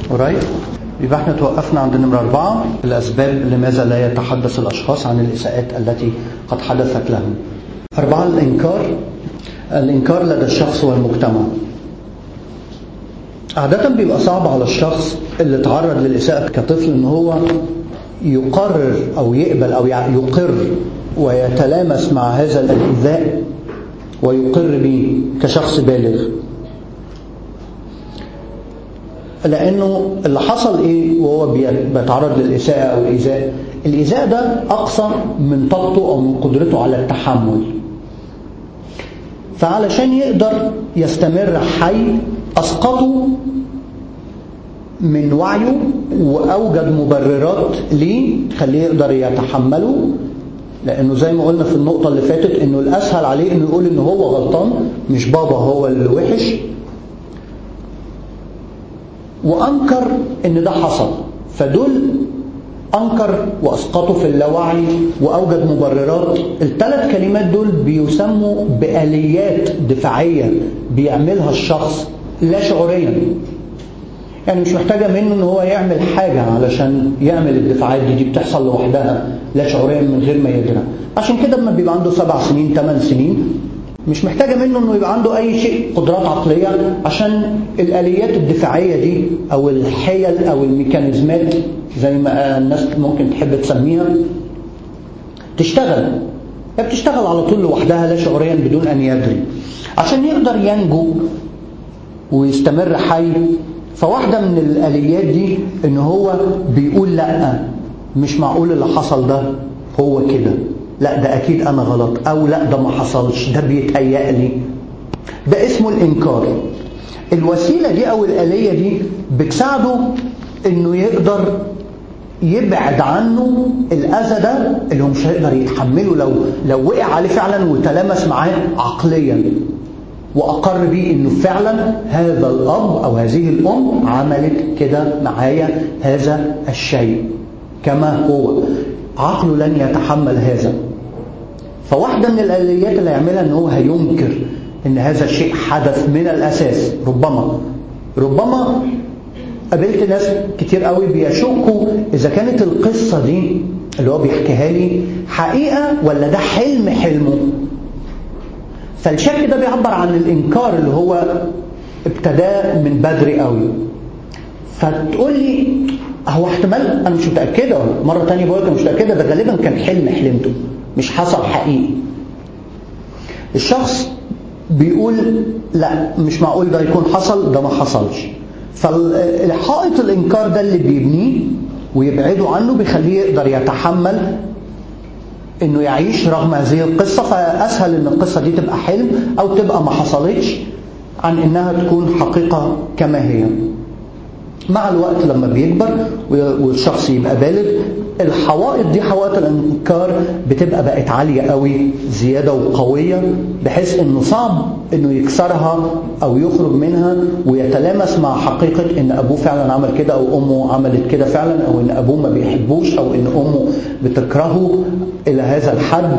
قريب يبقى احنا توقفنا عند نمرة أربعة الأسباب لماذا لا يتحدث الأشخاص عن الإساءات التي قد حدثت لهم أربعة الإنكار الإنكار لدى الشخص والمجتمع عادة بيبقى صعب على الشخص اللي تعرض للإساءة كطفل إن هو يقرر أو يقبل أو يقر ويتلامس مع هذا الإيذاء ويقر به كشخص بالغ لأنه اللي حصل إيه وهو بيتعرض للإساءة أو الإيذاء الإيذاء ده أقصى من طاقته أو من قدرته على التحمل فعلشان يقدر يستمر حي أسقطه من وعيه وأوجد مبررات ليه تخليه يقدر يتحمله لأنه زي ما قلنا في النقطة اللي فاتت إنه الأسهل عليه إنه يقول إنه هو غلطان مش بابا هو اللي وحش وأنكر إن ده حصل فدول أنكر وأسقطه في اللاوعي وأوجد مبررات الثلاث كلمات دول بيسموا بآليات دفاعية بيعملها الشخص لا شعوريا يعني مش محتاجة منه ان هو يعمل حاجة علشان يعمل الدفاعات دي دي بتحصل لوحدها لا شعوريا من غير ما يدرى عشان كده لما بيبقى عنده سبع سنين ثمان سنين مش محتاجة منه انه يبقى عنده اي شيء قدرات عقلية عشان الاليات الدفاعية دي او الحيل او الميكانيزمات زي ما الناس ممكن تحب تسميها تشتغل هي بتشتغل على طول لوحدها لا شعوريا بدون ان يدري عشان يقدر ينجو ويستمر حي فواحدة من الآليات دي إن هو بيقول لأ مش معقول اللي حصل ده هو كده لا ده أكيد أنا غلط أو لا ده ما حصلش ده بيتهيأ لي ده اسمه الإنكار الوسيلة دي أو الآلية دي بتساعده إنه يقدر يبعد عنه الأذى ده اللي هو مش هيقدر يتحمله لو لو وقع عليه فعلا وتلامس معاه عقليا وأقر بيه إنه فعلا هذا الأب أو هذه الأم عملت كده معايا هذا الشيء كما هو عقله لن يتحمل هذا فواحدة من الآليات اللي هيعملها إن هو هينكر إن هذا الشيء حدث من الأساس ربما ربما قابلت ناس كتير قوي بيشكوا إذا كانت القصة دي اللي هو بيحكيها لي حقيقة ولا ده حلم حلمه فالشك ده بيعبر عن الإنكار اللي هو ابتداه من بدري قوي فتقول لي هو احتمال انا مش متاكده مره تانية بقول لك مش متاكده ده غالبا كان حلم حلمته مش حصل حقيقي الشخص بيقول لا مش معقول ده يكون حصل ده ما حصلش فالحائط الانكار ده اللي بيبنيه ويبعده عنه بيخليه يقدر يتحمل انه يعيش رغم هذه القصه فاسهل ان القصه دي تبقى حلم او تبقى ما حصلتش عن انها تكون حقيقه كما هي مع الوقت لما بيكبر والشخص يبقى بالغ الحوائط دي حوائط الانكار بتبقى بقت عالية قوي زيادة وقوية بحيث انه صعب انه يكسرها او يخرج منها ويتلامس مع حقيقة ان ابوه فعلا عمل كده او امه عملت كده فعلا او ان ابوه ما بيحبوش او ان امه بتكرهه الى هذا الحد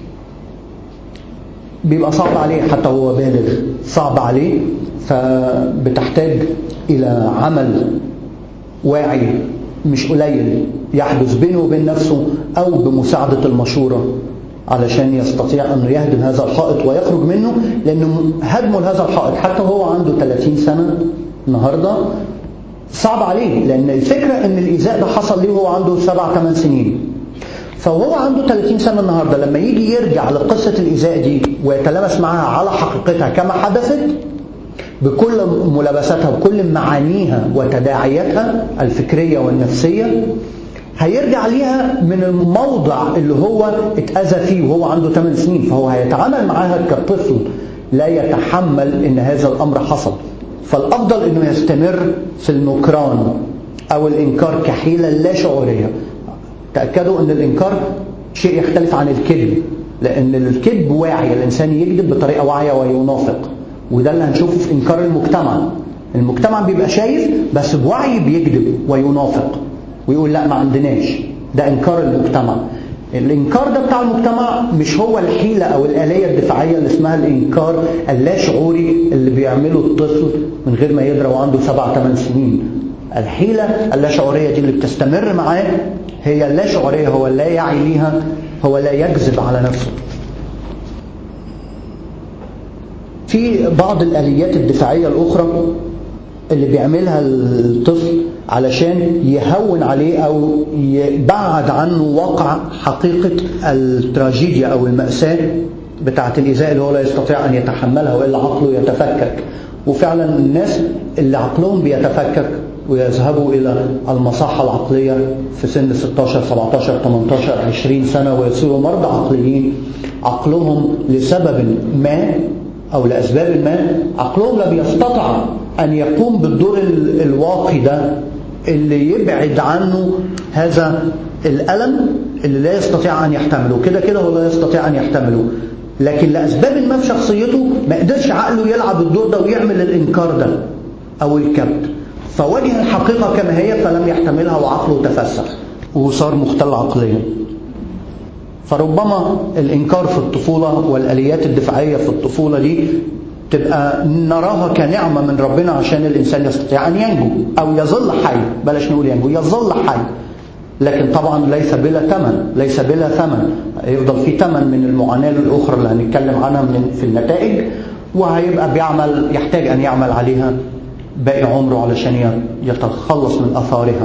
بيبقى صعب عليه حتى هو بالغ صعب عليه فبتحتاج إلى عمل واعي مش قليل يحدث بينه وبين نفسه أو بمساعدة المشورة علشان يستطيع أنه يهدم هذا الحائط ويخرج منه لأنه هدمه لهذا الحائط حتى هو عنده 30 سنة النهاردة صعب عليه لأن الفكرة أن الإيذاء ده حصل ليه وهو عنده 7 8 سنين فهو عنده 30 سنة النهاردة لما يجي يرجع لقصة الإيذاء دي ويتلامس معها على حقيقتها كما حدثت بكل ملابساتها وكل معانيها وتداعياتها الفكرية والنفسية هيرجع ليها من الموضع اللي هو اتأذى فيه وهو عنده 8 سنين فهو هيتعامل معاها كطفل لا يتحمل ان هذا الامر حصل فالافضل انه يستمر في النكران او الانكار كحيلة لا شعورية تأكدوا ان الانكار شيء يختلف عن الكذب لان الكذب واعي الانسان يكذب بطريقة واعية وينافق وده اللي هنشوفه في انكار المجتمع المجتمع بيبقى شايف بس بوعي بيكذب وينافق ويقول لا ما عندناش ده انكار المجتمع الانكار ده بتاع المجتمع مش هو الحيلة او الآلية الدفاعية اللي اسمها الانكار اللا شعوري اللي بيعمله الطفل من غير ما يدرى وعنده سبع ثمان سنين الحيلة اللاشعورية دي اللي بتستمر معاه هي اللاشعورية هو لا يعي ليها هو لا يكذب على نفسه في بعض الآليات الدفاعية الأخرى اللي بيعملها الطفل علشان يهون عليه أو يبعد عنه واقع حقيقة التراجيديا أو المأساة بتاعة الإزاء اللي هو لا يستطيع أن يتحملها وإلا عقله يتفكك وفعلا الناس اللي عقلهم بيتفكك ويذهبوا إلى المصحة العقلية في سن 16 17 18 20 سنة ويصيروا مرضى عقليين عقلهم لسبب ما أو لأسباب ما عقلهم لم يستطع أن يقوم بالدور الواقي ده اللي يبعد عنه هذا الألم اللي لا يستطيع أن يحتمله كده كده هو لا يستطيع أن يحتمله لكن لأسباب ما في شخصيته ما قدرش عقله يلعب الدور ده ويعمل الإنكار ده أو الكبت فواجه الحقيقة كما هي فلم يحتملها وعقله تفسح وصار مختل عقليا فربما الإنكار في الطفولة والآليات الدفاعية في الطفولة دي تبقى نراها كنعمة من ربنا عشان الإنسان يستطيع أن ينجو أو يظل حي بلاش نقول ينجو يظل حي لكن طبعا ليس بلا ثمن ليس بلا ثمن يفضل في ثمن من المعاناة الأخرى اللي هنتكلم عنها من في النتائج وهيبقى بيعمل يحتاج أن يعمل عليها باقي عمره علشان يتخلص من أثارها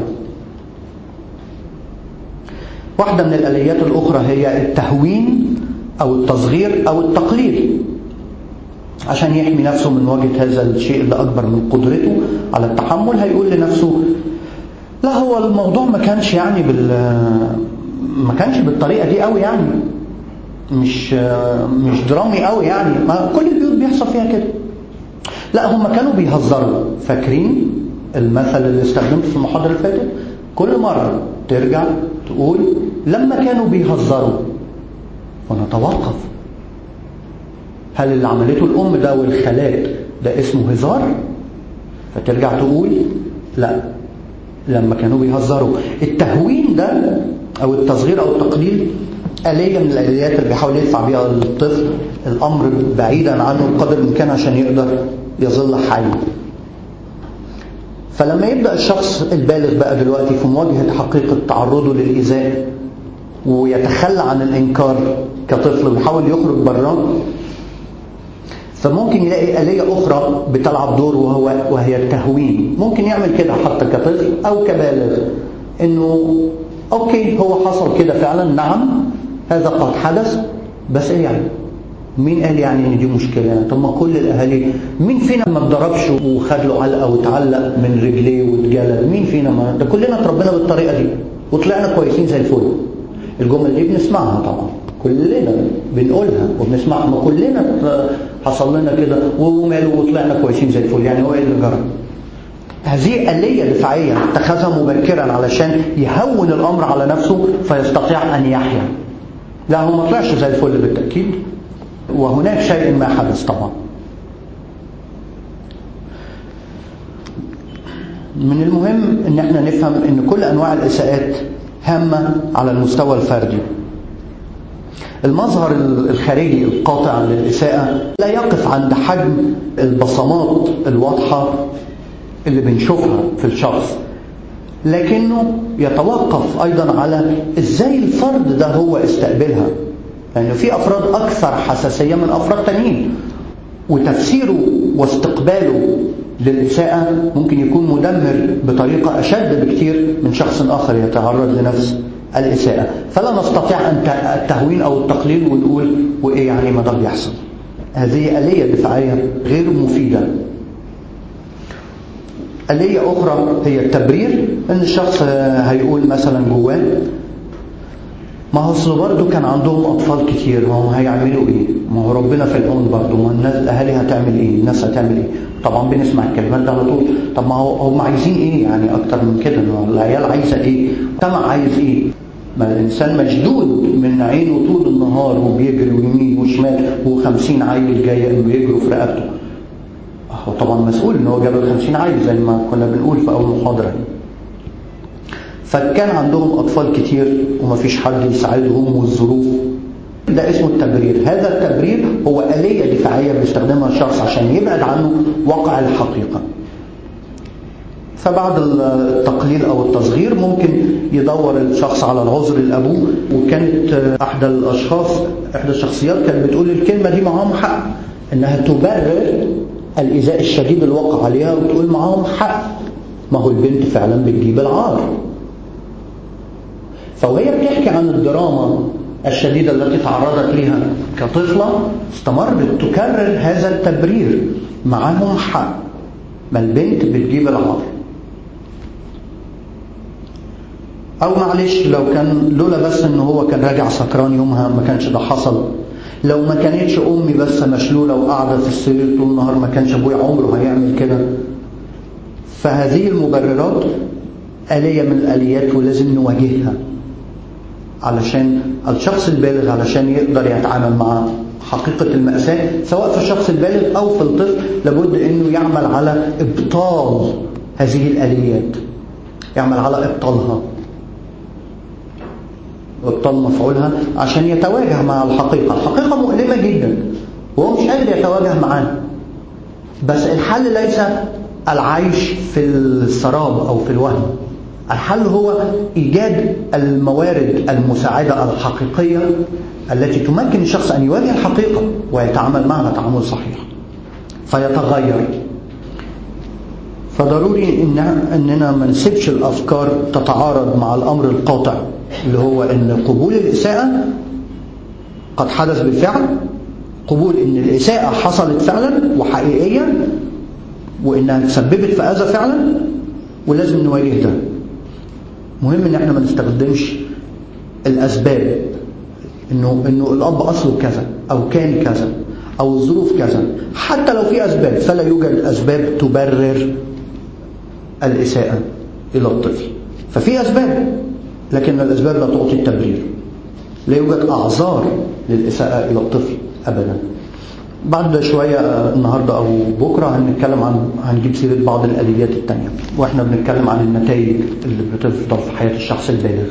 واحدة من الآليات الأخرى هي التهوين أو التصغير أو التقليل عشان يحمي نفسه من مواجهة هذا الشيء اللي أكبر من قدرته على التحمل هيقول لنفسه لا هو الموضوع ما كانش يعني بال ما كانش بالطريقة دي قوي يعني مش مش درامي قوي يعني ما كل البيوت بيحصل فيها كده لا هم كانوا بيهزروا فاكرين المثل اللي استخدمته في المحاضرة اللي فاتت كل مرة ترجع تقول لما كانوا بيهزروا ونتوقف هل اللي عملته الأم ده والخالات ده اسمه هزار فترجع تقول لا لما كانوا بيهزروا التهوين ده أو التصغير أو التقليل آلية من الآليات اللي بيحاول يدفع بيها الطفل الأمر بعيدا عنه بقدر الإمكان عشان يقدر يظل حي فلما يبدأ الشخص البالغ بقى دلوقتي في مواجهة حقيقة تعرضه للإيذاء ويتخلى عن الإنكار كطفل ويحاول يخرج براه فممكن يلاقي آلية أخرى بتلعب دور وهو وهي التهوين ممكن يعمل كده حتى كطفل أو كبالغ إنه أوكي هو حصل كده فعلا نعم هذا قد حدث بس إيه يعني مين قال يعني ان دي مشكله يعني طب ما كل الاهالي مين فينا ما اتضربش وخد له علقه واتعلق من رجليه واتجلد مين فينا ما ده كلنا اتربينا بالطريقه دي وطلعنا كويسين زي الفل الجمل دي بنسمعها طبعا كلنا بنقولها وبنسمعها ما كلنا حصل لنا كده وماله وطلعنا كويسين زي الفل يعني هو ايه اللي جرى هذه آلية دفاعية اتخذها مبكرا علشان يهون الأمر على نفسه فيستطيع أن يحيا لا هو ما طلعش زي الفل بالتأكيد وهناك شيء ما حدث طبعا من المهم ان احنا نفهم ان كل انواع الاساءات هامة على المستوى الفردي المظهر الخارجي القاطع للإساءة لا يقف عند حجم البصمات الواضحة اللي بنشوفها في الشخص لكنه يتوقف أيضا على إزاي الفرد ده هو استقبلها لأن يعني في أفراد أكثر حساسية من أفراد تانيين وتفسيره واستقباله للإساءة ممكن يكون مدمر بطريقة أشد بكثير من شخص آخر يتعرض لنفس الإساءة فلا نستطيع أن التهوين أو التقليل ونقول وإيه يعني ما ده بيحصل هذه آلية دفاعية غير مفيدة آلية أخرى هي التبرير أن الشخص هيقول مثلا جواه ما هو اصل برضه كان عندهم اطفال كتير ما هم هيعملوا ايه؟ ما هو ربنا في العون برضه ما الناس الاهالي هتعمل ايه؟ الناس هتعمل ايه؟ طبعا بنسمع الكلمات ده على طول طب ما هو هم عايزين ايه يعني اكتر من كده؟ العيال عايزه ايه؟ المجتمع عايز ايه؟ ما الانسان مشدود من عينه طول النهار وبيجري ويمين وشمال و50 عيل جاي بيجروا في رقبته هو طبعا مسؤول ان هو جاب ال 50 عيل زي ما كنا بنقول في اول محاضره فكان عندهم أطفال كتير ومفيش حد يساعدهم والظروف ده اسمه التبرير هذا التبرير هو آلية دفاعية بيستخدمها الشخص عشان يبعد عنه واقع الحقيقة فبعد التقليل او التصغير ممكن يدور الشخص على العذر لابوه وكانت احدى الاشخاص احدى الشخصيات كانت بتقول الكلمه دي معاهم حق انها تبرر الايذاء الشديد اللي وقع عليها وتقول معاهم حق ما هو البنت فعلا بتجيب العار فوهي بتحكي عن الدراما الشديدة التي تعرضت لها كطفلة استمرت تكرر هذا التبرير معاهم حق ما البنت بتجيب العار او معلش لو كان لولا بس ان هو كان راجع سكران يومها ما كانش ده حصل لو ما كانتش امي بس مشلوله وقاعده في السرير طول النهار ما كانش ابويا عمره هيعمل كده فهذه المبررات آلية من الآليات ولازم نواجهها علشان الشخص البالغ علشان يقدر يتعامل مع حقيقة المأساة سواء في الشخص البالغ أو في الطفل لابد أنه يعمل على إبطال هذه الآليات يعمل على إبطالها إبطال مفعولها عشان يتواجه مع الحقيقة الحقيقة مؤلمة جدا وهو مش قادر يتواجه معاها بس الحل ليس العيش في السراب أو في الوهم الحل هو إيجاد الموارد المساعدة الحقيقية التي تمكن الشخص أن يواجه الحقيقة ويتعامل معها تعامل صحيح فيتغير فضروري إن أننا ما نسيبش الأفكار تتعارض مع الأمر القاطع اللي هو أن قبول الإساءة قد حدث بالفعل قبول أن الإساءة حصلت فعلا وحقيقية وإنها تسببت في أذى فعلا ولازم نواجه ده مهم ان احنا ما نستخدمش الاسباب انه انه الاب اصله كذا او كان كذا او الظروف كذا حتى لو في اسباب فلا يوجد اسباب تبرر الاساءه الى الطفل ففي اسباب لكن الاسباب لا تعطي التبرير لا يوجد اعذار للاساءه الى الطفل ابدا بعد شوية النهاردة أو بكرة هنتكلم عن هنجيب سيرة بعض الآليات التانية وإحنا بنتكلم عن النتائج اللي بتفضل في حياة الشخص البالغ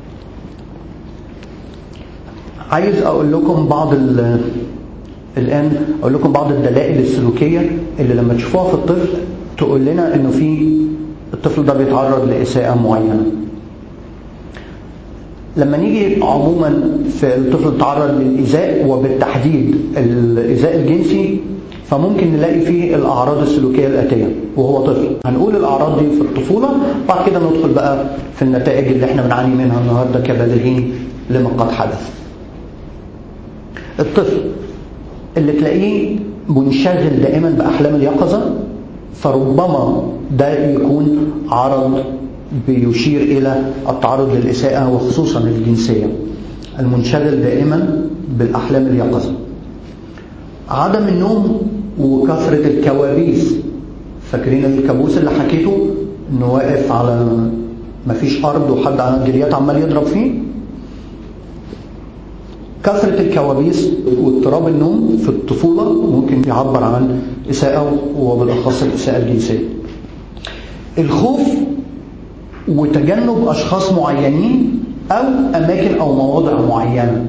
عايز أقول لكم بعض الآن أقول لكم بعض الدلائل السلوكية اللي لما تشوفوها في الطفل تقول لنا إنه في الطفل ده بيتعرض لإساءة معينة لما نيجي عموما في الطفل تعرض للإيذاء وبالتحديد الإيذاء الجنسي فممكن نلاقي فيه الأعراض السلوكية الآتية وهو طفل هنقول الأعراض دي في الطفولة بعد كده ندخل بقى في النتائج اللي احنا بنعاني منها النهاردة كبالغين لما قد حدث الطفل اللي تلاقيه منشغل دائما بأحلام اليقظة فربما ده يكون عرض بيشير إلى التعرض للإساءة وخصوصا الجنسية المنشغل دائما بالأحلام اليقظة عدم النوم وكثرة الكوابيس فاكرين الكابوس اللي حكيته انه واقف على مفيش ارض وحد على الجريات عمال يضرب فيه كثرة الكوابيس واضطراب النوم في الطفولة ممكن يعبر عن إساءة وبالأخص الإساءة الجنسية الخوف وتجنب أشخاص معينين أو أماكن أو مواضع معينة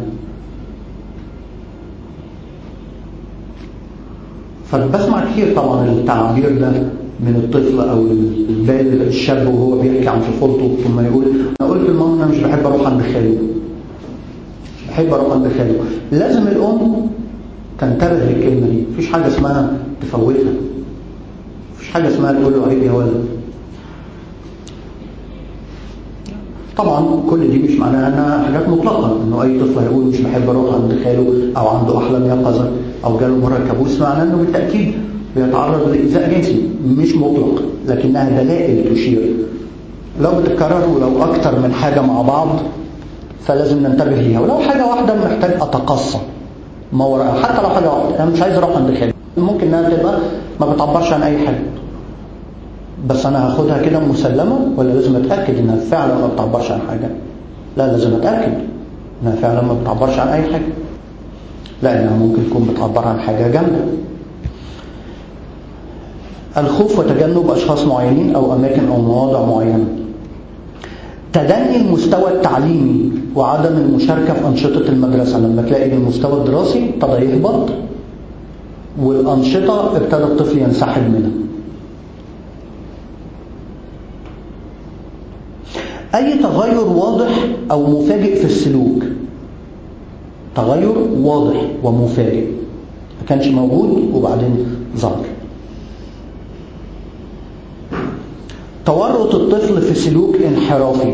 فبسمع كتير طبعا التعبير ده من الطفل أو البالغ الشاب وهو بيحكي عن طفولته ثم يقول أنا قلت لماما أنا مش بحب أروح عند خالي مش بحب أروح عند خالي لازم الأم تنتبه للكلمة دي مفيش حاجة اسمها تفوتها مفيش حاجة اسمها تقول له عيب يا ولد طبعا كل دي مش معناها انها حاجات مطلقه انه اي طفل هيقول مش بحب اروح عند خاله او عنده احلام يقظه او جاله مره كابوس معناه انه بالتاكيد بيتعرض لايذاء جنسي مش مطلق لكنها دلائل تشير لو بتتكرر ولو اكتر من حاجه مع بعض فلازم ننتبه ليها ولو حاجه واحده محتاج اتقصى ما وراءها حتى لو حاجه واحده انا مش عايز اروح عند خالي ممكن انها تبقى ما بتعبرش عن اي حاجه بس انا هاخدها كده مسلمه ولا لازم اتاكد انها فعلا ما بتعبرش عن حاجه لا لازم اتاكد انها فعلا ما بتعبرش عن اي حاجه لانها ممكن تكون بتعبر عن حاجه جامده الخوف وتجنب اشخاص معينين او اماكن او مواضع معينه تدني المستوى التعليمي وعدم المشاركه في انشطه المدرسه لما تلاقي المستوى الدراسي ابتدى يهبط والانشطه ابتدى الطفل ينسحب منها أي تغير واضح أو مفاجئ في السلوك تغير واضح ومفاجئ ما كانش موجود وبعدين ظهر تورط الطفل في سلوك انحرافي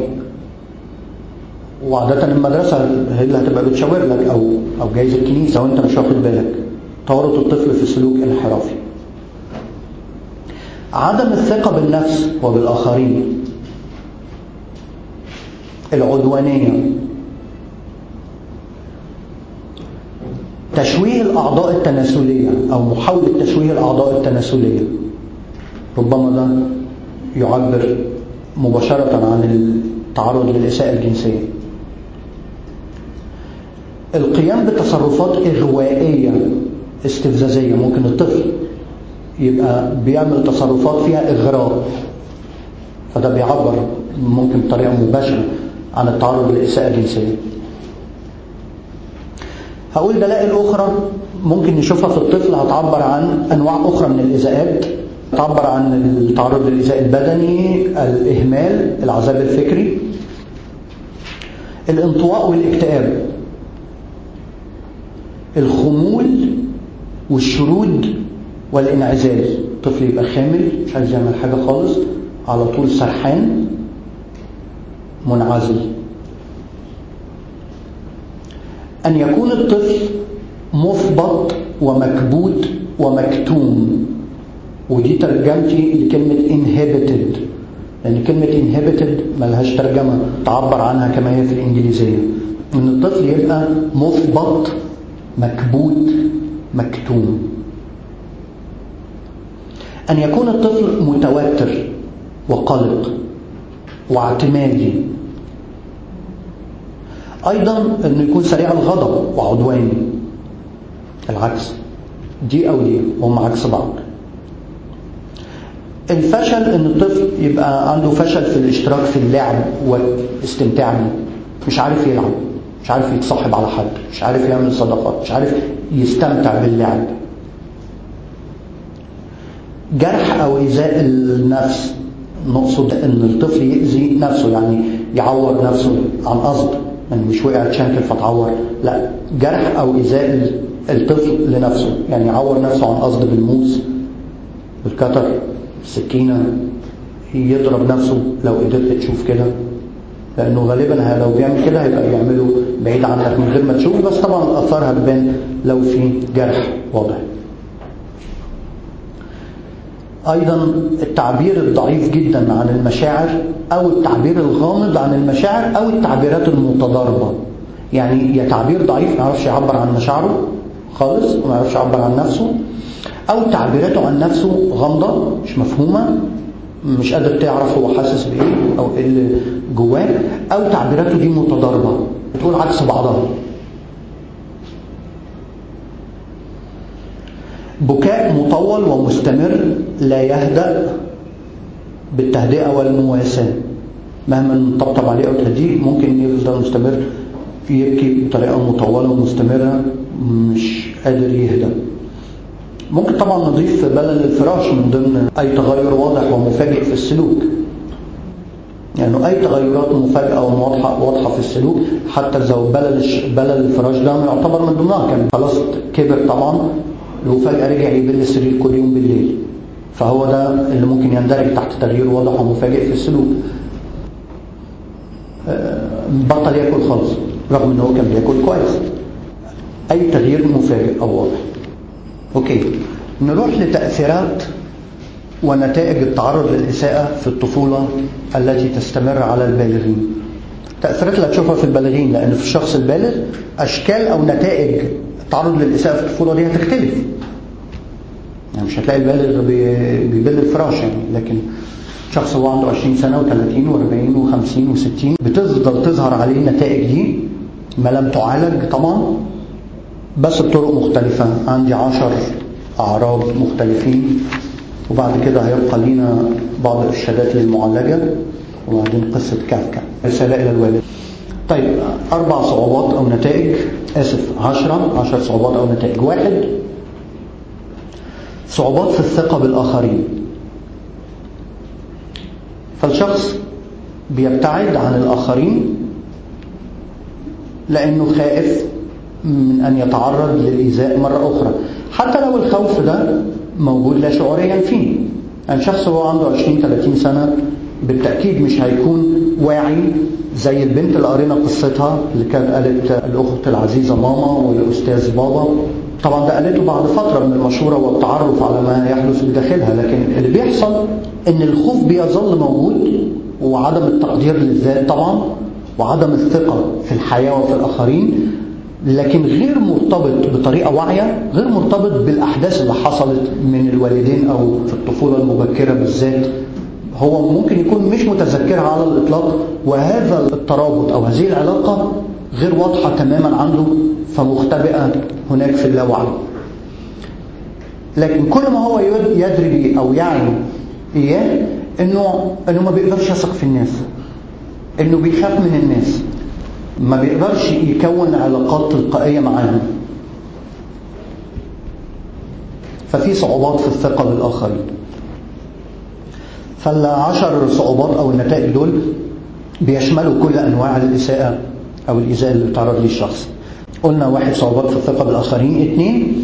وعادة المدرسة هي اللي هتبقى بتشاور لك أو أو جايز الكنيسة وأنت مش واخد بالك تورط الطفل في سلوك انحرافي عدم الثقة بالنفس وبالآخرين العدوانية تشويه الأعضاء التناسلية أو محاولة تشويه الأعضاء التناسلية ربما ده يعبر مباشرة عن التعرض للإساءة الجنسية القيام بتصرفات إغوائية استفزازية ممكن الطفل يبقى بيعمل تصرفات فيها إغراء فده بيعبر ممكن بطريقة مباشرة عن التعرض للإساءة الجنسية هقول دلائل أخرى ممكن نشوفها في الطفل هتعبر عن أنواع أخرى من الإزاءات تعبر عن التعرض للإزاء البدني الإهمال العذاب الفكري الانطواء والاكتئاب الخمول والشرود والانعزال الطفل يبقى خامل مش عايز يعمل حاجة خالص على طول سرحان منعزل أن يكون الطفل مثبط ومكبوت ومكتوم ودي ترجمتي لكلمة inhibited لأن كلمة inhibited ملهاش ترجمة تعبر عنها كما هي في الإنجليزية إن الطفل يبقى مثبط مكبوت مكتوم أن يكون الطفل متوتر وقلق واعتمادي أيضا أنه يكون سريع الغضب وعدواني العكس دي أو دي هم عكس بعض الفشل ان الطفل يبقى عنده فشل في الاشتراك في اللعب والاستمتاع بيه مش عارف يلعب مش عارف يتصاحب على حد مش عارف يعمل صداقات مش عارف يستمتع باللعب جرح او ايذاء النفس نقصد ان الطفل يأذي نفسه يعني يعور نفسه عن قصد يعني مش وقع تشنكل فتعور لا جرح او ايذاء الطفل لنفسه يعني يعور نفسه عن قصد بالموس بالكتر السكينة يضرب نفسه لو قدرت تشوف كده لأنه غالبا لو بيعمل كده هيبقى بيعمله بعيد عنك من غير ما تشوف بس طبعا الآثار هتبان لو في جرح واضح أيضا التعبير الضعيف جدا عن المشاعر أو التعبير الغامض عن المشاعر أو التعبيرات المتضاربة يعني يا تعبير ضعيف ما يعرفش يعبر عن مشاعره خالص وما يعرفش يعبر عن نفسه أو تعبيراته عن نفسه غامضة مش مفهومة مش قادر تعرف هو حاسس بإيه أو إيه اللي جواه أو تعبيراته دي متضاربة بتقول عكس بعضها بكاء مطول ومستمر لا يهدأ بالتهدئة والمواساة مهما نطبطب عليه أو تهديه ممكن يفضل مستمر يبكي بطريقة مطولة ومستمرة مش قادر يهدأ ممكن طبعا نضيف بلل الفراش من ضمن أي تغير واضح ومفاجئ في السلوك يعني أي تغيرات مفاجئة وواضحة واضحة في السلوك حتى لو بلل بلل الفراش ده يعتبر من ضمنها كان خلاص كبر طبعا وفجأة رجع يبل السرير كل يوم بالليل فهو ده اللي ممكن يندرج تحت تغيير واضح ومفاجئ في السلوك بطل ياكل خالص رغم ان هو كان بياكل كويس اي تغيير مفاجئ او واضح اوكي نروح لتأثيرات ونتائج التعرض للإساءة في الطفولة التي تستمر على البالغين التأثيرات اللي هتشوفها في البالغين لأن في الشخص البالغ أشكال أو نتائج التعرض للإساءة في الطفولة دي هتختلف يعني مش هتلاقي البالغ بيبل الفراش يعني لكن شخص هو عنده 20 سنة و30 و40 و50 و60 بتفضل تظهر عليه النتائج دي ما لم تعالج طبعا بس بطرق مختلفة عندي عشر أعراض مختلفين وبعد كده هيبقى لينا بعض الإرشادات للمعالجة وبعدين قصة كافكا رسالة إلى الوالد طيب أربع صعوبات أو نتائج آسف عشرة عشر صعوبات أو نتائج واحد صعوبات في الثقة بالآخرين فالشخص بيبتعد عن الآخرين لأنه خائف من أن يتعرض للإيذاء مرة أخرى حتى لو الخوف ده موجود لا شعوريا فيه يعني شخص هو عنده 20 30 سنة بالتأكيد مش هيكون واعي زي البنت اللي قرينا قصتها اللي كانت قالت الأخت العزيزة ماما والأستاذ بابا طبعا ده قالته بعد فترة من المشورة والتعرف على ما يحدث بداخلها لكن اللي بيحصل ان الخوف بيظل موجود وعدم التقدير للذات طبعا وعدم الثقة في الحياة وفي الآخرين لكن غير مرتبط بطريقة واعية غير مرتبط بالأحداث اللي حصلت من الوالدين أو في الطفولة المبكرة بالذات هو ممكن يكون مش متذكرها على الإطلاق وهذا الترابط أو هذه العلاقة غير واضحة تماما عنده فمختبئة هناك في اللاوعي لكن كل ما هو يدري أو يعي إياه إنه إنه ما بيقدرش يثق في الناس إنه بيخاف من الناس ما بيقدرش يكون علاقات تلقائية معاهم ففي صعوبات في الثقة بالآخرين فالعشر صعوبات أو النتائج دول بيشملوا كل أنواع الإساءة أو الإيذاء اللي بيتعرض ليه الشخص قلنا واحد صعوبات في الثقة بالآخرين اثنين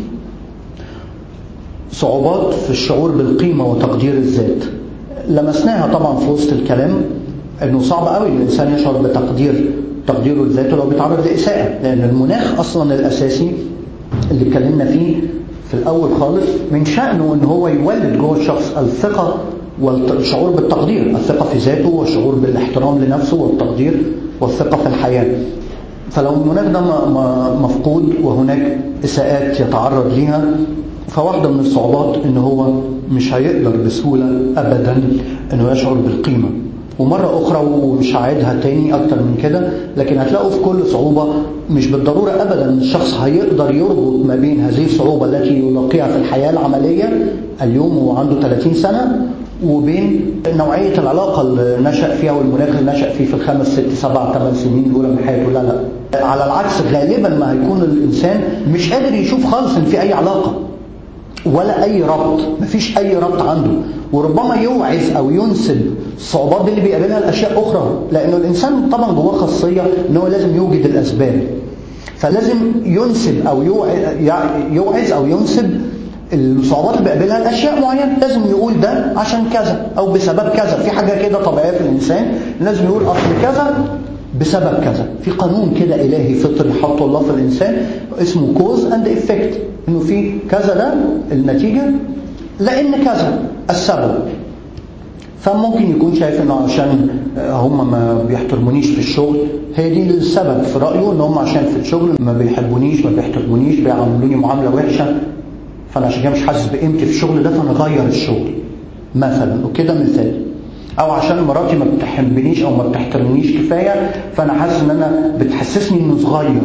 صعوبات في الشعور بالقيمة وتقدير الذات لمسناها طبعا في وسط الكلام انه صعب قوي الانسان يشعر بتقدير تقديره لذاته لو بيتعرض لإساءة لأن المناخ أصلا الأساسي اللي اتكلمنا فيه في الأول خالص من شأنه أن هو يولد جوه الشخص الثقة والشعور بالتقدير الثقة في ذاته والشعور بالاحترام لنفسه والتقدير والثقة في الحياة فلو المناخ ده مفقود وهناك إساءات يتعرض ليها فواحدة من الصعوبات ان هو مش هيقدر بسهولة أبدا أنه يشعر بالقيمة ومرة أخرى ومش هعيدها تاني أكتر من كده لكن هتلاقوا في كل صعوبة مش بالضرورة أبدا أن الشخص هيقدر يربط ما بين هذه الصعوبة التي يلاقيها في الحياة العملية اليوم وهو عنده 30 سنة وبين نوعية العلاقة اللي نشأ فيها والمناخ اللي نشأ فيه في الخمس ست سبع ثمان سنين الأولى من حياته لا لا على العكس غالبا ما هيكون الإنسان مش قادر يشوف خالص إن في أي علاقة ولا أي ربط مفيش أي ربط عنده وربما يوعز أو ينسب الصعوبات دي اللي بيقابلها الأشياء أخرى لأنه الإنسان طبعا جواه خاصية إن هو لازم يوجد الأسباب فلازم ينسب أو يوعز أو ينسب الصعوبات اللي بيقابلها الاشياء معينه لازم يقول ده عشان كذا او بسبب كذا في حاجه كده طبيعيه في الانسان لازم يقول اصل كذا بسبب كذا في قانون كده الهي فطري حطه الله في الانسان اسمه كوز اند افكت انه في كذا ده النتيجه لان كذا السبب فممكن يكون شايف انه عشان هم ما بيحترمونيش في الشغل هي دي السبب في رايه ان هم عشان في الشغل ما بيحبونيش ما بيحترمونيش بيعاملوني معامله وحشه فانا عشان كده مش حاسس بقيمتي في الشغل ده فانا اغير الشغل مثلا وكده مثال او عشان مراتي ما بتحبنيش او ما بتحترمنيش كفايه فانا حاسس ان انا بتحسسني انه صغير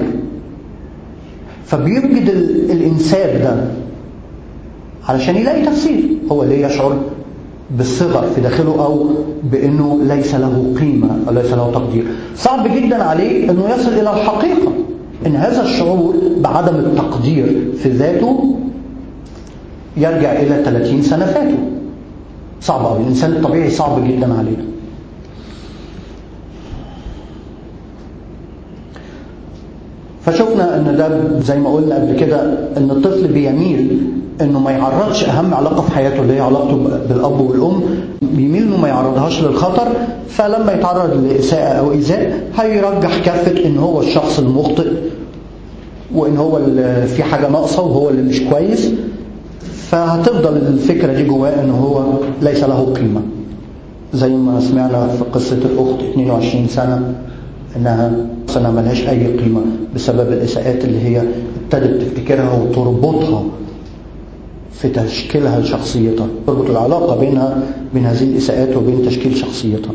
فبيوجد الانساب ده علشان يلاقي تفسير هو ليه يشعر بالصغر في داخله او بانه ليس له قيمه او ليس له تقدير صعب جدا عليه انه يصل الى الحقيقه ان هذا الشعور بعدم التقدير في ذاته يرجع إلى 30 سنة فاتوا صعب قوي الإنسان الطبيعي صعب جدا عليه فشفنا ان ده زي ما قلنا قبل كده ان الطفل بيميل انه ما يعرضش اهم علاقه في حياته اللي هي علاقته بالاب والام بيميل انه ما يعرضهاش للخطر فلما يتعرض لاساءه او ايذاء هيرجح كافه ان هو الشخص المخطئ وان هو اللي في حاجه ناقصه وهو اللي مش كويس فهتفضل الفكرة دي جواه ان هو ليس له قيمة زي ما سمعنا في قصة الأخت 22 سنة انها سنة ملهاش أي قيمة بسبب الإساءات اللي هي ابتدت تفتكرها وتربطها في تشكيلها لشخصيتها تربط العلاقة بينها بين هذه الإساءات وبين تشكيل شخصيتها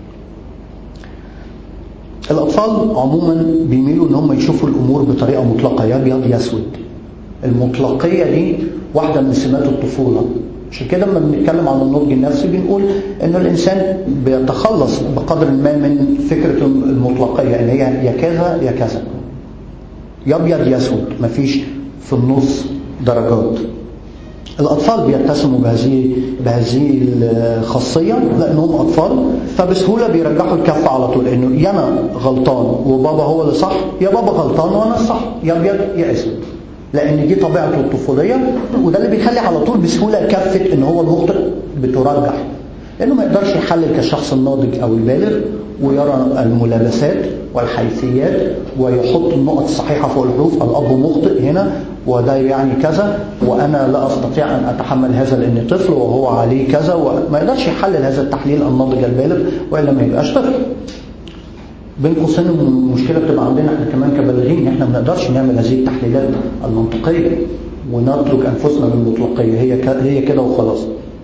الأطفال عموما بيميلوا ان هم يشوفوا الأمور بطريقة مطلقة يا أبيض يا أسود المطلقية دي واحدة من سمات الطفولة عشان كده لما بنتكلم عن النضج النفسي بنقول ان الانسان بيتخلص بقدر ما من فكرة المطلقية ان هي يا كذا يا كذا يا ابيض يا اسود مفيش في النص درجات الأطفال بيتسموا بهذه بهذه الخاصية لأنهم أطفال فبسهولة بيرجحوا الكف على طول إنه يا أنا غلطان وبابا هو اللي صح يا بابا غلطان وأنا الصح يا أبيض يا أسود لأن دي طبيعته الطفولية وده اللي بيخلي على طول بسهولة كفة إن هو المخطئ بترجح لأنه ما يقدرش يحلل كالشخص الناضج أو البالغ ويرى الملابسات والحيثيات ويحط النقط الصحيحة فوق الحروف الأب مخطئ هنا وده يعني كذا وأنا لا أستطيع أن أتحمل هذا لأني طفل وهو عليه كذا وما يقدرش يحلل هذا التحليل الناضج البالغ وإلا ما يبقاش طفل بين قوسين المشكلة بتبقى عندنا احنا كمان كبالغين ان احنا ما نقدرش نعمل هذه التحليلات المنطقية ونترك أنفسنا للمطلقية هي هي كده وخلاص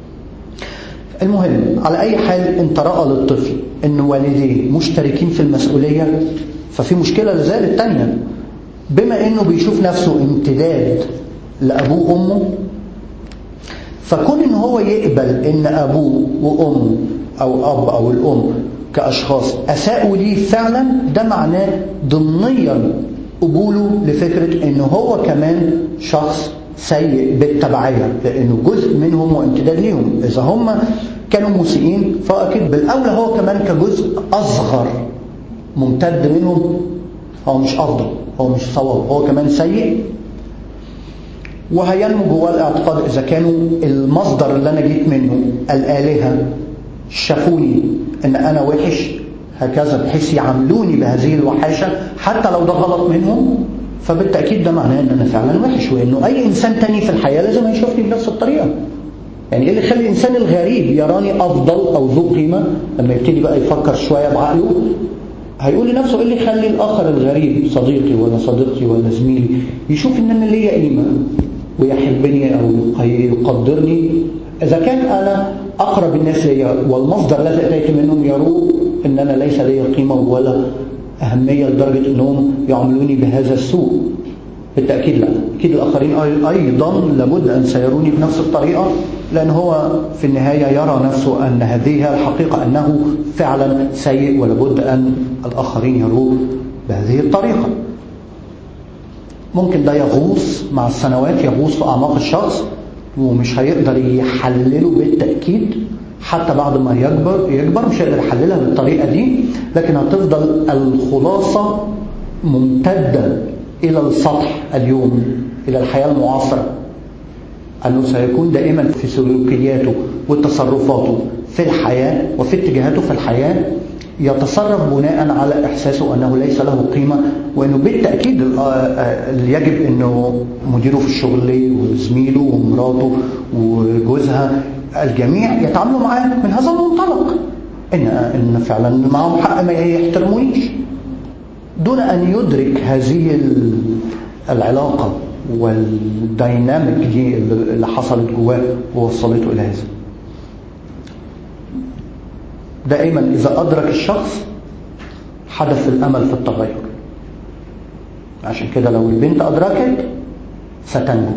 المهم على أي حال انت رأى للطفل ان والديه مشتركين في المسؤولية ففي مشكلة لزال التانية بما انه بيشوف نفسه امتداد لأبوه وأمه فكون ان هو يقبل ان أبوه وأمه أو أب أو الأم كأشخاص أساءوا ليه فعلا ده معناه ضمنيا قبوله لفكرة ان هو كمان شخص سيء بالتبعية لأنه جزء منهم وامتداد ليهم إذا هم كانوا مسيئين فأكيد بالأولى هو كمان كجزء أصغر ممتد منهم هو مش أفضل هو مش صواب هو كمان سيء وهينمو جواه الاعتقاد إذا كانوا المصدر اللي أنا جيت منه الآلهة شافوني إن أنا وحش هكذا بحيث يعاملوني بهذه الوحاشة حتى لو ده غلط منهم فبالتأكيد ده معناه ان انا فعلا وحش وانه اي انسان تاني في الحياة لازم هيشوفني بنفس الطريقة يعني ايه اللي يخلي الانسان الغريب يراني افضل او ذو قيمة لما يبتدي بقى يفكر شوية بعقله هيقول لنفسه ايه اللي يخلي الاخر الغريب صديقي ولا صديقتي ولا زميلي يشوف ان انا ليا قيمة ويحبني او يقدرني اذا كان انا اقرب الناس ليا والمصدر الذي اتيت منهم يروه ان انا ليس لي قيمة ولا أهمية لدرجة أنهم يعاملوني بهذا السوء بالتأكيد لا أكيد الآخرين أيضا لابد أن سيروني بنفس الطريقة لأن هو في النهاية يرى نفسه أن هذه هي الحقيقة أنه فعلا سيء ولابد أن الآخرين يروه بهذه الطريقة ممكن ده يغوص مع السنوات يغوص في أعماق الشخص ومش هيقدر يحلله بالتأكيد حتى بعد ما يكبر يكبر مش هيقدر يحللها بالطريقة دي لكن هتفضل الخلاصة ممتدة إلى السطح اليوم إلى الحياة المعاصرة أنه سيكون دائما في سلوكياته وتصرفاته في الحياة وفي اتجاهاته في الحياة يتصرف بناء على إحساسه أنه ليس له قيمة وأنه بالتأكيد يجب أنه مديره في الشغل وزميله ومراته وجوزها الجميع يتعاملوا معاه من هذا المنطلق إن, إن فعلا معهم حق ما يحترمونيش دون أن يدرك هذه العلاقة والديناميك دي اللي حصلت جواه ووصلته إلى هذا دائما إذا أدرك الشخص حدث الأمل في التغير عشان كده لو البنت أدركت ستنجو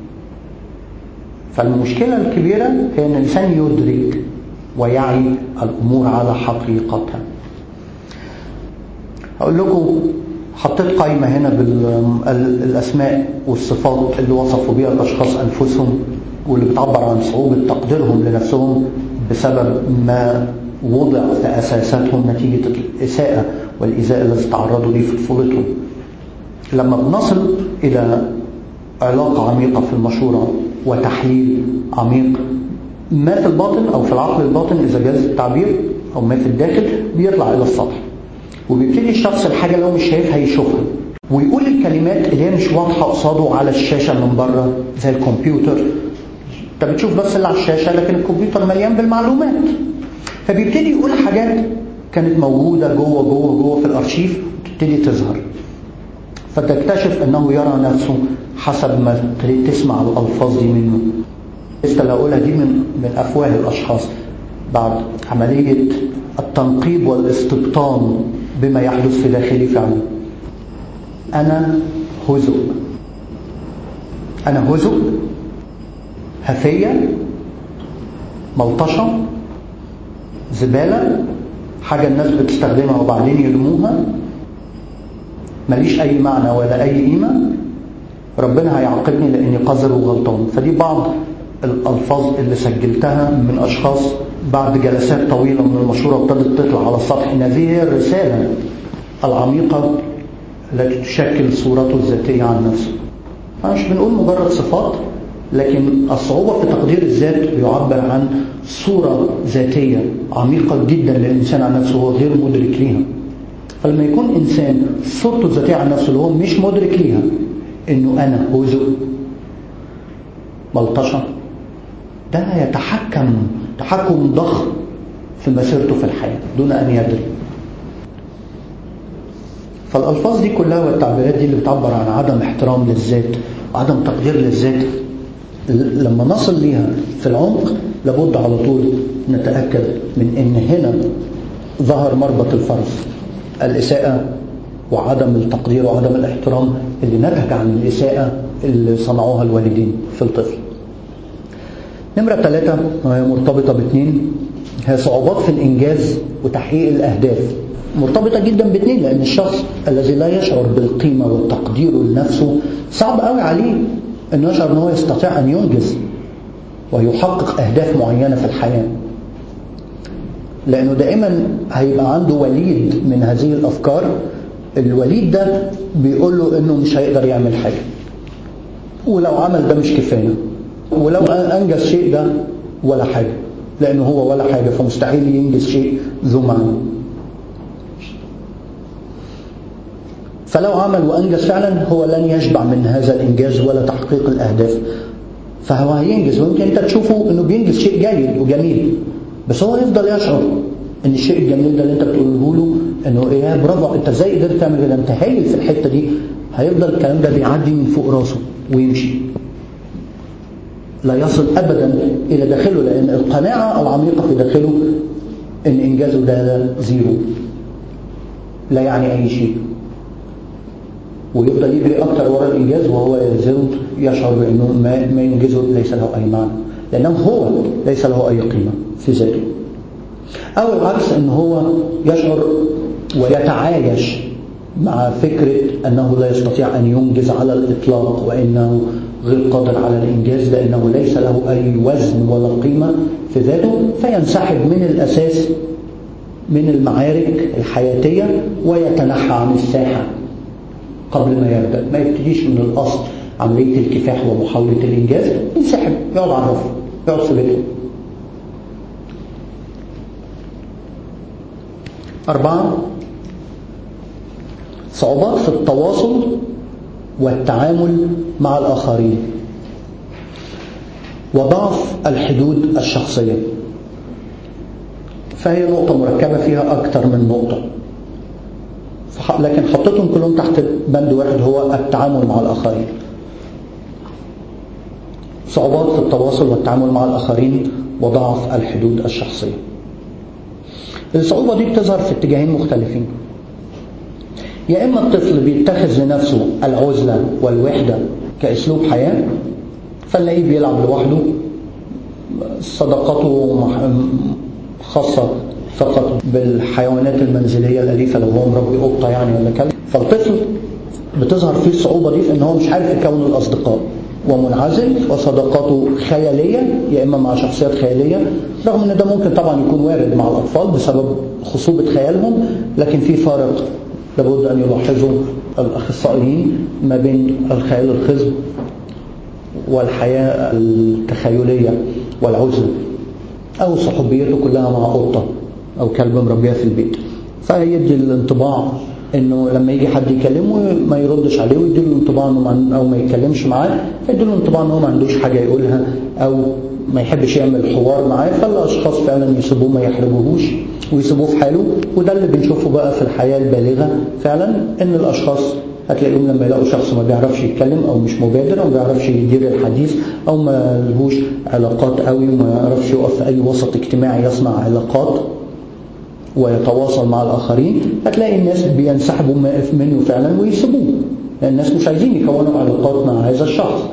فالمشكلة الكبيرة هي أن الإنسان يدرك ويعي الأمور على حقيقتها هقول لكم حطيت قائمة هنا بالأسماء والصفات اللي وصفوا بها الأشخاص أنفسهم واللي بتعبر عن صعوبة تقديرهم لنفسهم بسبب ما وضع في أساساتهم نتيجة الإساءة والإيذاء الذي تعرضوا ليه في طفولتهم لما بنصل إلى علاقة عميقة في المشورة وتحليل عميق ما في الباطن أو في العقل الباطن إذا جاز التعبير أو ما في الداخل بيطلع إلى السطح وبيبتدي الشخص الحاجة اللي هو مش شايفها يشوفها ويقول الكلمات اللي هي مش واضحة قصاده على الشاشة من بره زي الكمبيوتر انت بتشوف بس اللي على الشاشة لكن الكمبيوتر مليان بالمعلومات فبيبتدي يقول حاجات كانت موجودة جوه جوه جوه في الأرشيف وتبتدي تظهر فتكتشف أنه يرى نفسه حسب ما تسمع الألفاظ دي منه لسه اللي أقولها دي من من أفواه الأشخاص بعد عملية التنقيب والاستبطان بما يحدث في داخلي فعلا أنا هزء أنا هزء هفية ملطشة زبالة حاجة الناس بتستخدمها وبعدين يرموها ماليش أي معنى ولا أي قيمة ربنا هيعاقبني لأني قذر وغلطان فدي بعض الألفاظ اللي سجلتها من أشخاص بعد جلسات طويلة من المشورة ابتدت تطلع على السطح إن هذه هي الرسالة العميقة التي تشكل صورته الذاتية عن نفسه مش بنقول مجرد صفات لكن الصعوبة في تقدير الذات بيعبر عن صورة ذاتية عميقة جدا للإنسان عن نفسه هو غير مدرك ليها فلما يكون إنسان صورته الذاتية عن نفسه اللي هو مش مدرك ليها إنه أنا هزء ملطشة ده يتحكم تحكم ضخم في مسيرته في الحياة دون أن يدري فالألفاظ دي كلها والتعبيرات دي اللي بتعبر عن عدم احترام للذات وعدم تقدير للذات لما نصل ليها في العمق لابد على طول نتأكد من ان هنا ظهر مربط الفرس الإساءة وعدم التقدير وعدم الاحترام اللي نتج عن الإساءة اللي صنعوها الوالدين في الطفل نمرة ثلاثة وهي مرتبطة باثنين هي صعوبات في الإنجاز وتحقيق الأهداف مرتبطة جدا باثنين لأن الشخص الذي لا يشعر بالقيمة والتقدير لنفسه صعب قوي عليه أنه يشعر أنه يستطيع أن ينجز ويحقق أهداف معينة في الحياة لأنه دائما هيبقى عنده وليد من هذه الأفكار الوليد ده بيقول له أنه مش هيقدر يعمل حاجة ولو عمل ده مش كفاية ولو أنجز شيء ده ولا حاجة لأنه هو ولا حاجة فمستحيل ينجز شيء ذو معنى فلو عمل وأنجز فعلا هو لن يشبع من هذا الإنجاز ولا تحقيق الأهداف فهو هينجز ويمكن أنت تشوفه أنه بينجز شيء جيد وجميل بس هو يفضل يشعر ان الشيء الجميل ده اللي انت بتقوله له انه ايه برافو انت ازاي قدرت تعمل كده انت هايل في الحته دي هيفضل الكلام ده بيعدي من فوق راسه ويمشي لا يصل ابدا الى داخله لان القناعه العميقه في داخله ان انجازه ده زيرو لا يعني اي شيء ويفضل يجري اكتر ورا الانجاز وهو يزال يشعر بانه ما, ما ينجزه ليس له اي معنى لانه هو ليس له اي قيمه في ذاته او العكس ان هو يشعر ويتعايش مع فكرة أنه لا يستطيع أن ينجز على الإطلاق وأنه غير قادر على الإنجاز لأنه ليس له أي وزن ولا قيمة في ذاته فينسحب من الأساس من المعارك الحياتية ويتنحى عن الساحة قبل ما يبدأ ما يبتديش من الأصل عملية الكفاح ومحاولة الإنجاز ينسحب يقعد على الرف يقعد في بيته أربعة صعوبات في التواصل والتعامل مع الآخرين وضعف الحدود الشخصية فهي نقطة مركبة فيها أكثر من نقطة لكن حطيتهم كلهم تحت بند واحد هو التعامل مع الآخرين صعوبات في التواصل والتعامل مع الآخرين وضعف الحدود الشخصية الصعوبة دي بتظهر في اتجاهين مختلفين يا إما الطفل بيتخذ لنفسه العزلة والوحدة كأسلوب حياة فنلاقيه بيلعب لوحده صداقاته خاصة فقط بالحيوانات المنزلية الأليفة لو هو مربي قطة يعني ولا كلب فالطفل بتظهر فيه الصعوبة دي في إن هو مش عارف يكون الأصدقاء ومنعزل وصداقاته خيالية يا إما مع شخصيات خيالية رغم إن ده ممكن طبعا يكون وارد مع الأطفال بسبب خصوبة خيالهم لكن في فارق لابد أن يلاحظه الأخصائيين ما بين الخيال الخصب والحياة التخيلية والعزلة أو صحوبيته كلها مع قطة أو كلب مربيها في البيت فيدي الانطباع انه لما يجي حد يكلمه ما يردش عليه ويدي له انطباع انه او ما يتكلمش معاه فيدي له انطباع انه ما عندوش حاجه يقولها او ما يحبش يعمل حوار معاه فالاشخاص فعلا يسيبوه ما يحرجوهوش ويسيبوه في حاله وده اللي بنشوفه بقى في الحياه البالغه فعلا ان الاشخاص هتلاقيهم لما يلاقوا شخص ما بيعرفش يتكلم او مش مبادر او ما بيعرفش يدير الحديث او ما لهوش علاقات قوي وما يعرفش يقف في اي وسط اجتماعي يصنع علاقات ويتواصل مع الآخرين هتلاقي الناس بينسحبوا منه فعلا ويسيبوه لأن الناس مش عايزين يكونوا علاقات مع هذا الشخص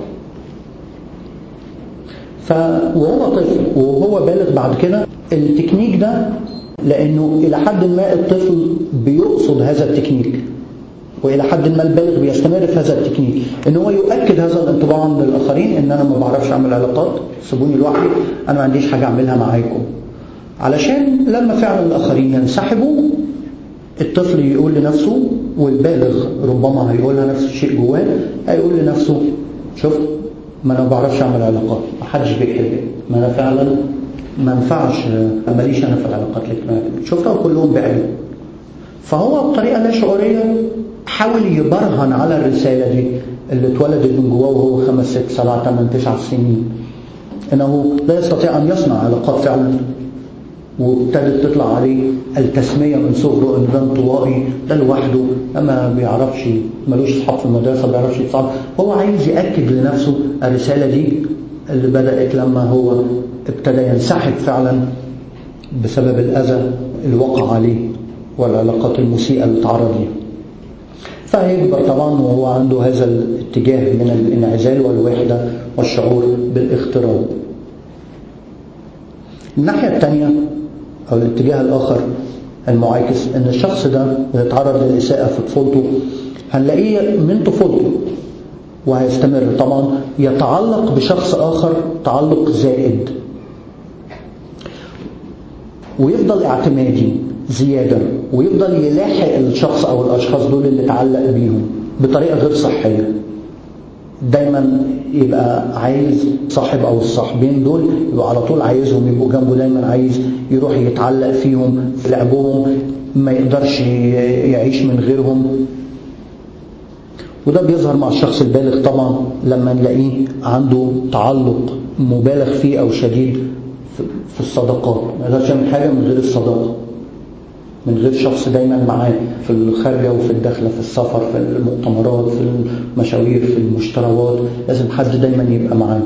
ف وهو طفل وهو بالغ بعد كده التكنيك ده لأنه إلى حد ما الطفل بيقصد هذا التكنيك والى حد ما البالغ بيستمر في هذا التكنيك ان هو يؤكد هذا الانطباع من الاخرين ان انا ما بعرفش اعمل علاقات سيبوني لوحدي انا ما عنديش حاجه اعملها معاكم علشان لما فعلا الاخرين ينسحبوا الطفل يقول لنفسه والبالغ ربما هيقولها نفس الشيء جواه هيقول لنفسه شفت ما انا ما بعرفش اعمل علاقات ما حدش بيحبني ما انا فعلا ما ينفعش ماليش انا في العلاقات الاجتماعيه شفتها كلهم بعدوا فهو بطريقه لا شعوريه حاول يبرهن على الرساله دي اللي اتولدت من جواه وهو خمس ست سبع ثمان تسع سنين انه لا يستطيع ان يصنع علاقات فعلا وابتدت تطلع عليه التسميه من صغره ان ده انطوائي ده لوحده ده ما بيعرفش ملوش اصحاب في المدرسه ما بيعرفش يتصاحب هو عايز ياكد لنفسه الرساله دي اللي بدات لما هو ابتدى ينسحب فعلا بسبب الاذى اللي وقع عليه والعلاقات المسيئه اللي تعرض ليها فهيكبر طبعا وهو عنده هذا الاتجاه من الانعزال والوحده والشعور بالاغتراب الناحيه الثانيه أو الاتجاه الآخر المعاكس إن الشخص ده يتعرض للإساءة في طفولته هنلاقيه من طفولته وهيستمر طبعا يتعلق بشخص آخر تعلق زائد ويفضل اعتمادي زيادة ويفضل يلاحق الشخص أو الأشخاص دول اللي اتعلق بيهم بطريقة غير صحية دايما يبقى عايز صاحب او الصاحبين دول يبقى على طول عايزهم يبقوا جنبه دايما عايز يروح يتعلق فيهم في لعبهم ما يقدرش يعيش من غيرهم وده بيظهر مع الشخص البالغ طبعا لما نلاقيه عنده تعلق مبالغ فيه او شديد في الصداقات ما يقدرش يعمل حاجه من غير الصداقه من غير شخص دايما معاه في الخارجة وفي الداخلة في السفر في المؤتمرات في المشاوير في المشتريات لازم حد دايما يبقى معاه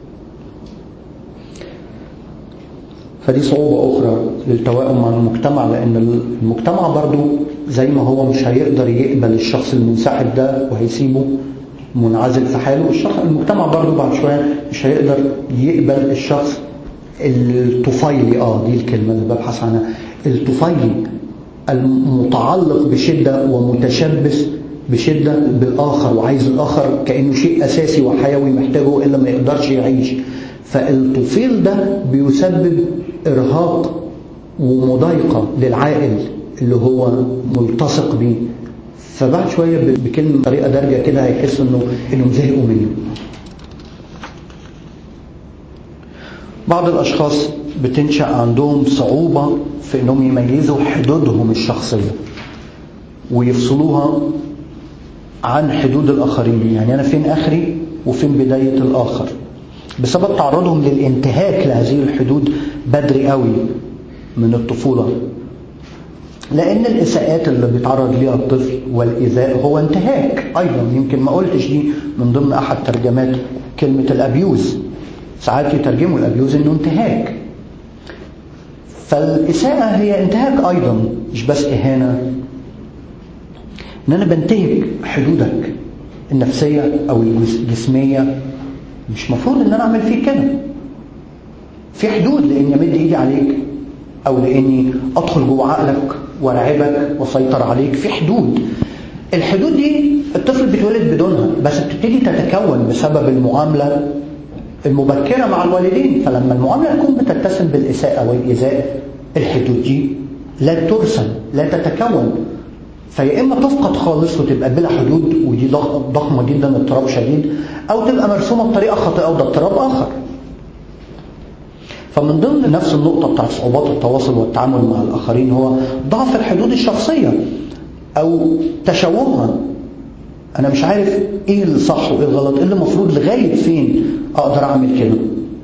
فدي صعوبة أخرى للتوائم مع المجتمع لأن المجتمع برضو زي ما هو مش هيقدر يقبل الشخص المنسحب ده وهيسيبه منعزل في حاله الشخص المجتمع برضو بعد شوية مش هيقدر يقبل الشخص الطفيلي اه دي الكلمة اللي ببحث عنها الطفيلي المتعلق بشدة ومتشبث بشدة بالآخر وعايز الآخر كأنه شيء أساسي وحيوي محتاجه إلا ما يقدرش يعيش فالطفيل ده بيسبب إرهاق ومضايقة للعائل اللي هو ملتصق بيه فبعد شوية بكلمة طريقة دارجة كده هيحس إنه إنهم زهقوا منه بعض الأشخاص بتنشأ عندهم صعوبة في انهم يميزوا حدودهم الشخصية ويفصلوها عن حدود الآخرين يعني أنا فين آخري وفين بداية الآخر بسبب تعرضهم للانتهاك لهذه الحدود بدري قوي من الطفولة لأن الإساءات اللي بيتعرض ليها الطفل والإيذاء هو انتهاك أيضا يمكن ما قلتش دي من ضمن أحد ترجمات كلمة الأبيوز ساعات يترجموا الأبيوز إنه انتهاك فالإساءة هي انتهاك أيضا مش بس إهانة إن أنا بنتهك حدودك النفسية أو الجسمية مش مفروض إن أنا أعمل فيك كده في حدود لإني أمد إيدي عليك أو لإني أدخل جوه عقلك وأرعبك وأسيطر عليك في حدود الحدود دي الطفل بيتولد بدونها بس بتبتدي تتكون بسبب المعاملة المبكرة مع الوالدين فلما المعاملة تكون بتتسم بالإساءة والإيذاء الحدود دي لا ترسم لا تتكون فيا إما تفقد خالص وتبقى بلا حدود ودي ضخمة جدا اضطراب شديد أو تبقى مرسومة بطريقة خاطئة وده اضطراب آخر فمن ضمن نفس النقطة بتاعت صعوبات التواصل والتعامل مع الآخرين هو ضعف الحدود الشخصية أو تشوهها أنا مش عارف إيه الصح وإيه الغلط إيه اللي المفروض لغاية فين أقدر أعمل كده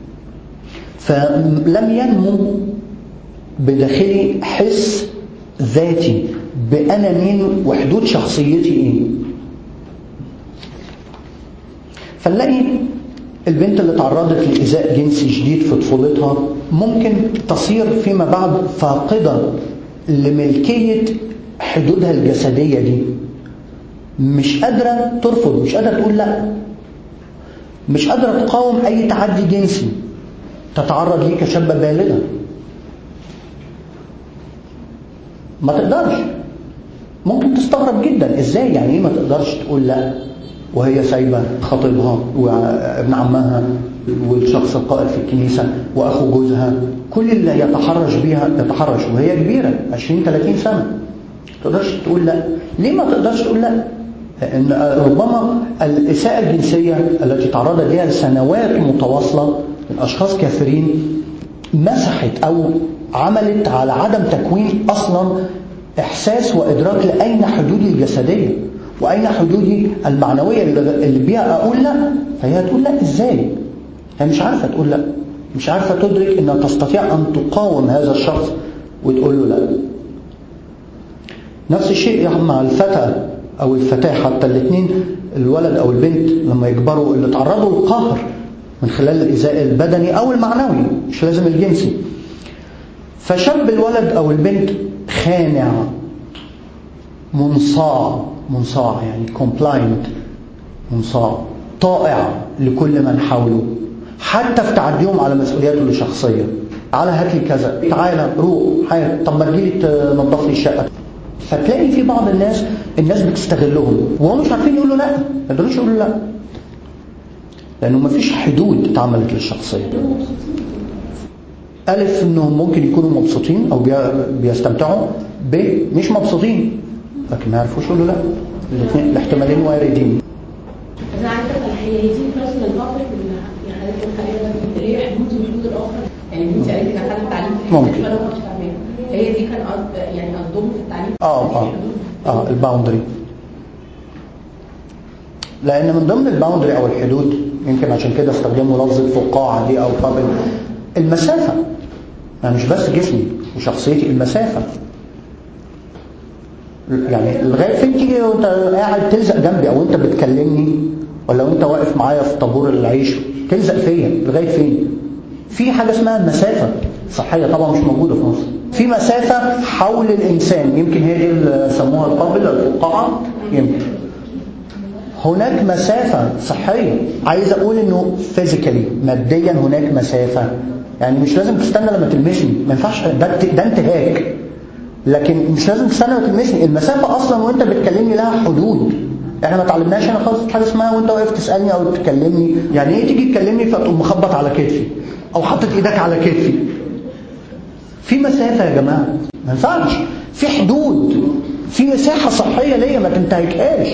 فلم ينمو بداخلي حس ذاتي بأنا مين وحدود شخصيتي إيه فنلاقي البنت اللي تعرضت لإيذاء جنسي شديد في طفولتها ممكن تصير فيما بعد فاقدة لملكية حدودها الجسدية دي مش قادرة ترفض مش قادرة تقول لا مش قادرة تقاوم أي تعدي جنسي تتعرض ليه كشابة بالغة ما تقدرش ممكن تستغرب جدا ازاي يعني ايه ما تقدرش تقول لا وهي سايبه خطيبها وابن عمها والشخص القائد في الكنيسه واخو جوزها كل اللي يتحرش بيها يتحرش وهي كبيره 20 30 سنه ما تقدرش تقول لا ليه ما تقدرش تقول لا ان ربما الاساءه الجنسيه التي تعرض لها لسنوات متواصله من اشخاص كثيرين مسحت او عملت على عدم تكوين اصلا احساس وادراك لاين حدودي الجسديه واين حدودي المعنويه اللي بيها اقول لا فهي هتقول لا ازاي هي مش عارفه تقول لا مش عارفه تدرك انها تستطيع ان تقاوم هذا الشخص وتقول له لا نفس الشيء مع الفتى او الفتاه حتى الاثنين الولد او البنت لما يكبروا اللي تعرضوا للقهر من خلال الايذاء البدني او المعنوي مش لازم الجنسي فشاب الولد او البنت خانع منصاع منصاع يعني compliant منصاع طائع لكل من حوله حتى في تعديهم على مسؤولياته الشخصية تعالى هات لي كذا تعالى روح حاجة طب ما تجيلي تنظف لي الشقة فتلاقي في بعض الناس الناس بتستغلهم وهم مش عارفين يقولوا لا ما يقدروش يقولوا لا لانه ما فيش حدود اتعملت للشخصيه ألف إنهم ممكن يكونوا مبسوطين أو بيستمتعوا ب مش مبسوطين لكن ما يعرفوش يقولوا لا الاثنين الاحتمالين واردين انا عايزه اسال هي دي بيرسونال توبيك اللي يعني حضرتك قلت عليها ليه حدود وحدود الاخر يعني انت قالت لك حد التعليم في ممكن. حته مش فاهماها هي دي كان قصد يعني قصدهم في التعليم اه اه اه الباوندري لان من ضمن الباوندري او الحدود يمكن عشان كده استخدموا لفظ الفقاعه دي او قبل المسافه يعني مش بس جسمي وشخصيتي المسافه يعني لغايه فين تيجي وانت قاعد تلزق جنبي او انت بتكلمني ولا وانت واقف معايا في طابور العيش تلزق فيا لغايه فين في حاجه اسمها مسافه صحيه طبعا مش موجوده في مصر في مسافه حول الانسان يمكن هي دي اللي سموها القبل الفقاعه يمكن هناك مسافة صحية عايز أقول إنه فيزيكالي ماديا هناك مسافة يعني مش لازم تستنى لما تلمسني ما ينفعش ده ده انتهاك لكن مش لازم تستنى لما تلمسني المسافة أصلا وأنت بتكلمني لها حدود احنا ما اتعلمناش هنا خالص حاجه اسمها وانت واقف تسالني او تكلمني يعني ايه تيجي تكلمني فتقوم مخبط على كتفي او حاطط ايدك على كتفي في مسافه يا جماعه ما ينفعش في حدود في مساحه صحيه ليا ما تنتهكهاش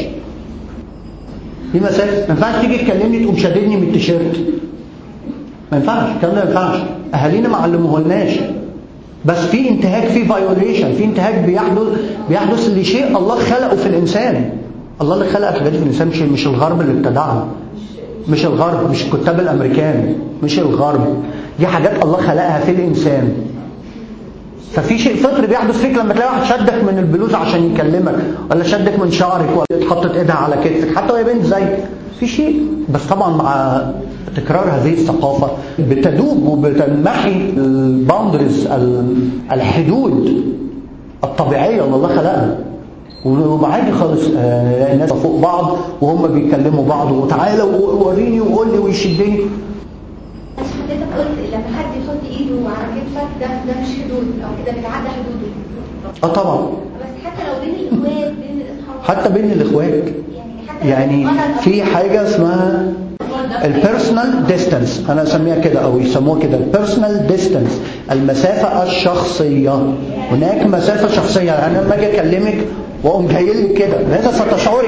في مسافه ما ينفعش تيجي تكلمني تقوم شاددني من التيشيرت ما ينفعش الكلام ده ما ينفعش اهالينا ما علموهولناش بس في انتهاك في فايوليشن في انتهاك بيحدث بيحدث لشيء الله خلقه في الانسان الله اللي خلق الحاجات دي في الانسان مش مش الغرب اللي ابتدعها مش الغرب مش الكتاب الامريكان مش الغرب دي حاجات الله خلقها في الانسان ففي شيء فطري بيحدث فيك لما تلاقي واحد شدك من البلوز عشان يكلمك ولا شدك من شعرك ولا حطت ايدها على كتفك حتى وهي بنت زيك في شيء بس طبعا مع تكرار هذه الثقافه بتدوب وبتنمحي الباوندريز الحدود الطبيعيه اللي الله خلقها وعادي خالص آه، الناس فوق بعض وهم بيكلموا بعض وتعالى وريني وقول لي ويشدني بس حضرتك قلت لما حد يحط ايده على كتفك ده ده مش حدود او كده بيتعدى حدوده اه طبعا بس حتى لو بين الاخوات بين الاصحاب حتى بين الاخوات يعني حتى لو يعني غلط في حاجه اسمها البيرسونال ديستانس انا اسميها كده او يسموها كده البيرسونال ديستانس المسافه الشخصيه هناك مسافه شخصيه يعني انا لما اجي اكلمك واقوم جاي لك كده ماذا ستشعري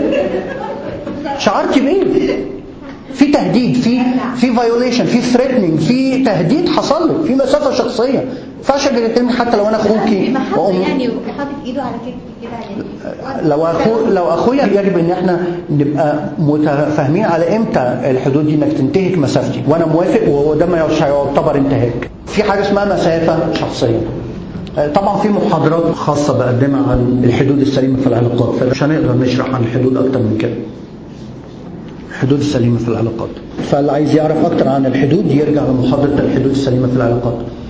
شعرتي بيه في تهديد في في فايوليشن في ثريتنينج في تهديد حصل لك في مسافه شخصيه ما ينفعش اجي اكلمك حتى لو انا اخوكي محبة واقوم يعني وحاطط ايده على كتفي كده يعني لو اخو لو اخويا يجب ان احنا نبقى متفاهمين على امتى الحدود دي انك تنتهك مسافتي وانا موافق وده ما مش هيعتبر انتهاك في حاجه اسمها مسافه شخصيه طبعا في محاضرات خاصه بقدمها عن الحدود السليمه في العلاقات فمش هنقدر نشرح عن الحدود اكتر من كده الحدود السليمه في العلاقات فاللي عايز يعرف اكتر عن الحدود يرجع لمحاضره الحدود السليمه في العلاقات